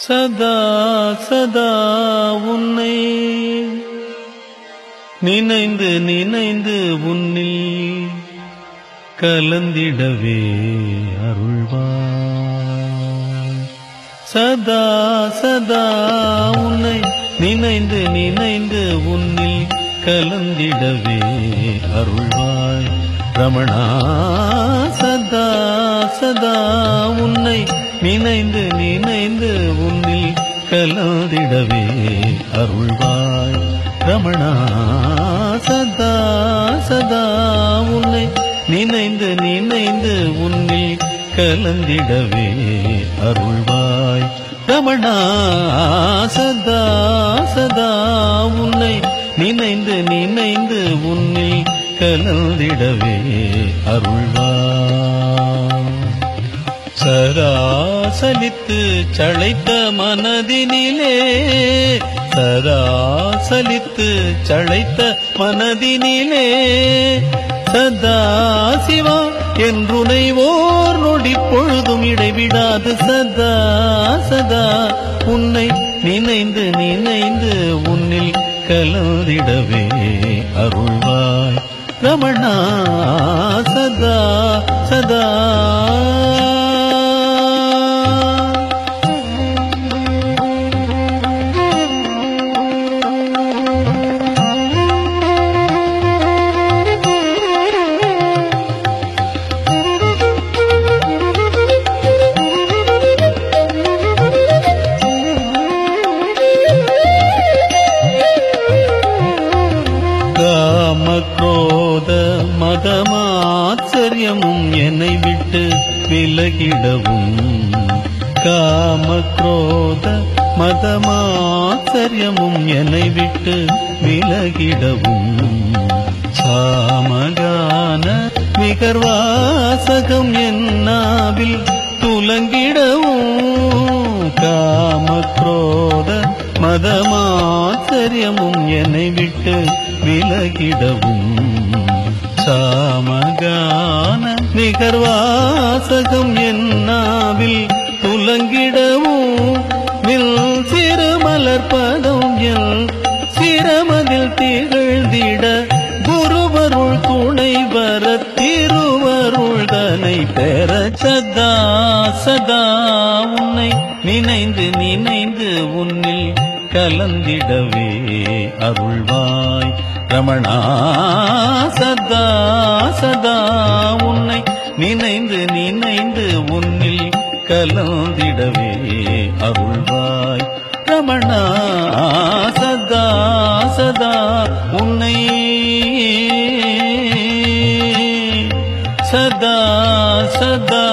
சதா சதா உன்னை நினைந்து நினைந்து உன்னில் கலந்திடவே அருள்வாய் சதா சதா உன்னை நினைந்து நினைந்து உன்னில் கலந்திடவே அருள்வாய் ரமணா சதா சதா உன்னை நினைந்து நினைந்து உன்னில் கலந்திடவே அருள்வாய் ரமணா சதா சதா உன்னை நினைந்து நினைந்து உன்னில் கலந்திடவே அருள்வாய் ரமணா சதா சதா உன்னை நினைந்து நினைந்து உன்னில் கலந்திடவே அருள்வாய் சராசலித்து சளைத்த மனதினிலே சராசலித்து சளைத்த மனதினிலே சதா சிவா என்றுனை ஓர் நொடி பொழுதும் இடைவிடாது சதா சதா உன்னை நினைந்து நினைந்து உன்னில் கலந்திடவே அருள்வாய் ரமணா சதா சதா காம குரோத மதமாச்சரியமும் என்னை விட்டு விலகிடவும் காம குரோத மதமாச்சரியமும் என்னை விட்டு விலகிடவும் சாமகான விகர்வாசகம் என்னாவில் துலங்கிடவும் காம குரோத மதமாச்சரியமும் என்னை விட்டு விலகிடவும் சாமகான நிகர்வாசகம் என்னாவில் துலங்கிடவும் வில் சிறுமலர்பதம் எல் சிரமதில் திகழ்ந்திட குருவருள் துணை வர திருவருள் தனை பெற சதா சதா உன்னை நினைந்து நினைந்து உன்னில் கலந்திடவே அருள்வாய் ரமணா சதா சதா உன்னை நினைந்து நினைந்து உன்னில் கலந்திடவே அருள்வாய் ரமணா சதா சதா உன்னை சதா சதா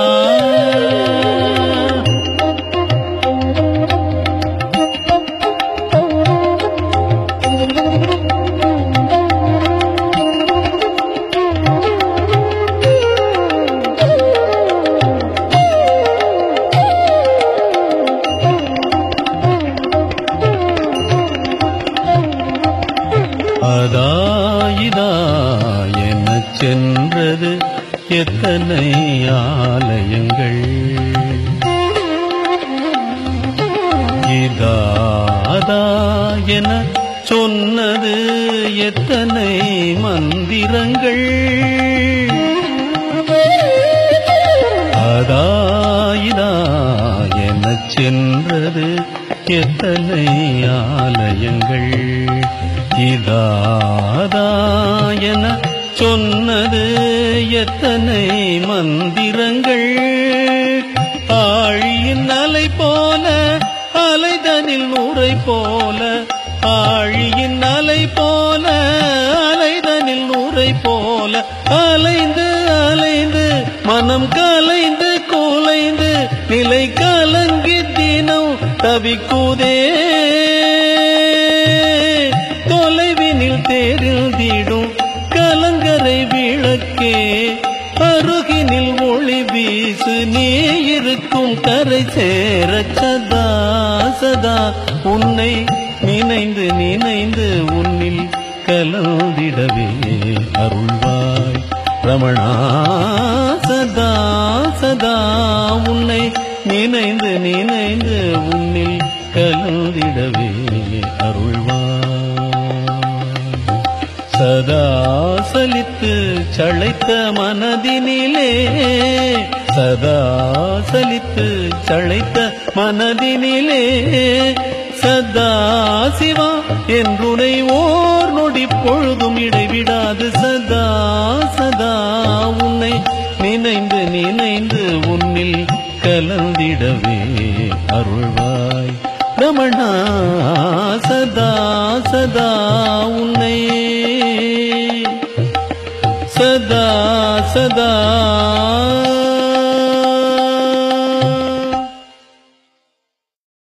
அதாயிதா எனச் சென்றது எத்தனை ஆலயங்கள் இதாதா என சொன்னது எத்தனை மந்திரங்கள் அதாயிதா எனச் சென்றது எத்தனை ஆலயங்கள் இதாதா என சொன்னது எத்தனை மந்திரங்கள் ஆழியின் அலை போல அலைதனில் நூரை போல ஆழியின் அலை போல அலைதனில் நூரை போல அலைந்து அலைந்து மனம் கலைந்து குலைந்து நிலை கலங்கி தினம் தவிக்குதே தொலைவினில் தேரில்திடும் கலங்கரை விளக்கே அருகினில் ஒளி வீசு நீ இருக்கும் கரை சேர சதா சதா உன்னை நினைந்து நினைந்து உன்னில் கலந்திடவே அருள்வாய் ரமணா சதா சதா உன்னை நினைந்து நினைந்து உன்னில் கலந்திடவே அருள்வாய் சதா சலித்து சளைத்த மனதினிலே சதா சலித்து சளைத்த மனதினிலே சதா சிவா என்றுனை ஓர் நொடி பொழுதும் இடைவிடாது சதா சதா உன்னை நினைந்து நினைந்து உன்னில் கலந்திடவே அருள்வாய் ரமணா சதா சதா உன்னை சதா சதா